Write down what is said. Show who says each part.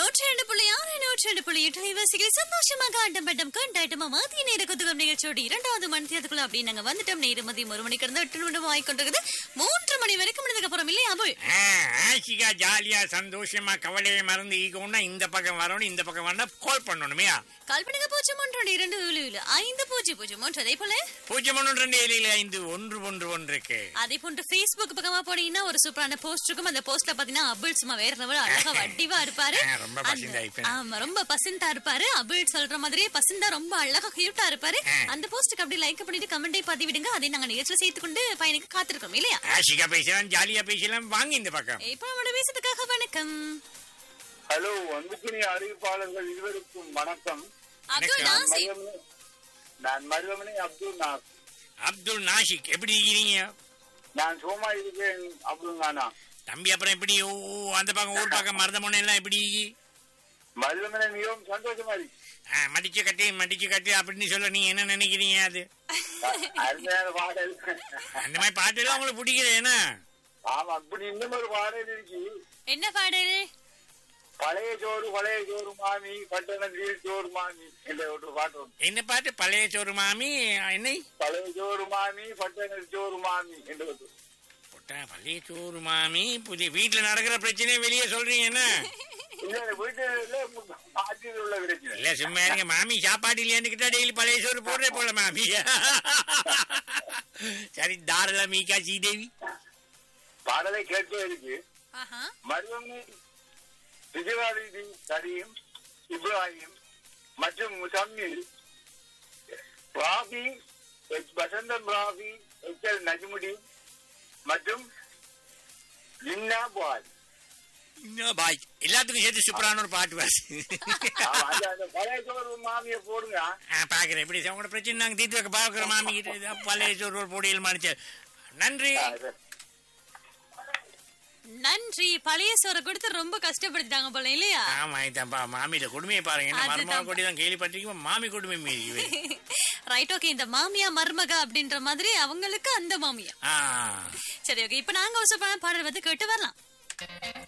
Speaker 1: நூற்றி ரெண்டு புள்ளி ஆறு நூற்றி ரெண்டு புள்ளி எட்டு அலைவாசிகளை சந்தோஷமாக ஆட்டம் பட்டம் கொண்டாட்டமா மதிய நேர குதுகம் நிகழ்ச்சியோடு இரண்டாவது மணித்தியத்துக்குள்ள அப்படி நாங்க வந்துட்டோம் நேரு மதியம் ஒரு மணிக்கு இருந்து எட்டு நிமிடம் ஆகிக்கொண்டிருக்குது மூன்று மணி வரைக்கும் முடிஞ்சதுக்கு அப்புறம் இல்லையா அபுல்
Speaker 2: ஆ, ஆஷிகா ஜாலியா சந்தோஷமா கவலையை மறந்து ஈகோன்னா இந்த பக்கம் வரணும் இந்த பக்கம் வந்தா கால் பண்ணணுமையா
Speaker 1: கால் பண்ணுங்க பூஜ்ஜியம் ஒன்று இரண்டு ஏழு ஏழு ஐந்து பூஜ்ஜியம் பூஜ்ஜியம் ஒன்று அதே போல
Speaker 2: பூஜ்ஜியம் ஒன்று ரெண்டு ஏழு ஏழு ஐந்து ஒன்று ஒன்று ஒன்றுக்கு
Speaker 1: அதே போன்று Facebook பக்கமா போனீங்கன்னா ஒரு சூப்பரான போஸ்ட் இருக்கும் அந்த போஸ்ட்ல பாத்தீங்கன்னா அபுல் சும்மா வேற லெவல் அழகா வட்டிவா இருப்பாரு
Speaker 2: ஆ, ரொம்ப பசிந்தா
Speaker 1: அந்த-
Speaker 2: இப்ப.
Speaker 1: ஆமா ரொம்ப பசந்தா இருப்பாரு அபுல் சொல்ற மாதிரியே பசந்தா ரொம்ப அழகா கியூட்டா இருப்பாரு
Speaker 2: ஆ.
Speaker 1: அந்த போஸ்டுக்கு அப்படியே லைக் பண்ணிட்டு கமெண்டை பதிவிடுங்க அதை நாங்க நிகழ்ச்சியில சேர்த்து கொண்டு பயணிக்க காத்திருக்கோம் இல்லையா
Speaker 2: ஆஷிகா பேசலாம் ஜாலியா பேசலாம் வாங்க இந்த பக்கம்
Speaker 1: இப்ப நம்மளோட பேசுறதுக்காக வணக்கம்
Speaker 3: ஹலோ அன்புக்கினி அறிவிப்பாளர்கள் இருவருக்கும் வணக்கம்
Speaker 1: அப்துல்
Speaker 2: வணக்கம்.
Speaker 1: நாசி
Speaker 3: மருதமணி- நான் மருதமணி அப்துல் நாஸ்
Speaker 2: அப்துல் நாஷிக் எப்படி இருக்கிறீங்க
Speaker 3: நான் சும்மா இருக்கேன் அப்துல் நானா
Speaker 2: தம்பி அப்புறம் எப்படி ஊ, ஊ, அந்த பக்கம் ஊர் பக்கம் மருதமனை எல்லாம் எப்படி
Speaker 3: மருதமணி மிகவும் சந்தோஷமா இருக்கு
Speaker 2: ஆ, மடிச்சு கட்டி மடிச்சு கட்டி அப்படின்னு சொல்ல நீங்க என்ன நினைக்கிறீங்க அது
Speaker 3: அருமையான பாடல்
Speaker 2: அந்த மாதிரி பாட்டு எல்லாம் உங்களுக்கு பிடிக்குது என்ன
Speaker 3: ஆமா அப்படி இன்னும் ஒரு பாடல் இருக்கு
Speaker 1: என்ன பாடல்
Speaker 3: பழைய சோறு பழைய சோறு மாமி பட்டணத்தில் சோறு மாமி என்ற ஒரு பாட்டு உண்டு.
Speaker 2: என்ன பாட்டு பழைய சோறு மாமி என்னை
Speaker 3: பழைய சோறு மாமி பட்டணத்தில் சோறு மாமி என்று ஒரு
Speaker 2: போட்டா பழைய சோறு மாமி புதிய வீட்டுல நடக்கிற பிரச்சனையை வெளியே சொல்றீங்க என்ன
Speaker 3: இல்ல வீட்டுல மாற்றில் உள்ள பிரச்சனை
Speaker 2: இல்ல சும்மா இருங்க மாமி சாப்பாடு இல்லையான்னு கிட்ட டெய்லி பழைய சோறு போடுறே போல மாமி சரி தாரலா மீகா ஸ்ரீதேவி
Speaker 3: பாடலை கேட்க இருக்கு
Speaker 1: ஆஹா
Speaker 3: மருதமணி விஜயவாதி கரீம் இப்ராஹிம் மற்றும் Muzammil Rabi H Vasantham Rabi H L Najmudi மற்றும் லின்னா பாய்
Speaker 2: இன்னும் பாய் எல்லாத்துக்கும் சேர்த்து சூப்பரான ஒரு பாட்டு வாசி
Speaker 3: ஆமா, அந்த அந்த பழைய சோறு மாமியை போடுங்க
Speaker 2: ஆ, பாக்குறேன் எப்படி உங்களோட பிரச்சனை நாங்க தீர்த்து வைக்க பாக்குற மாமி கிட்ட இதா பழைய சோறு ஒரு பொடியில் மடிச்சு நன்றி
Speaker 3: ஆ, இது.
Speaker 1: நன்றி பழைய சோறை கொடுத்து ரொம்ப கஷ்டப்படுத்திட்டாங்க போல இல்லையா
Speaker 2: ஆமா இதான்ப்பா மாமியில கொடுமையை பாருங்க என்ன
Speaker 1: அதுதான்.
Speaker 2: மருமக கொடி தான் கேள்விப்பட்டிருக்கோம் மாமி கொடுமை மீறி
Speaker 1: ரைட் ஓகே இந்த மாமியா மருமக அப்படின்ற மாதிரி அவங்களுக்கு அந்த மாமியா
Speaker 2: ஆ
Speaker 1: சரி ஓகே இப்ப நாங்க ஒரு சூப்பரான பாடல் வந்து கேட்டு வரலாம்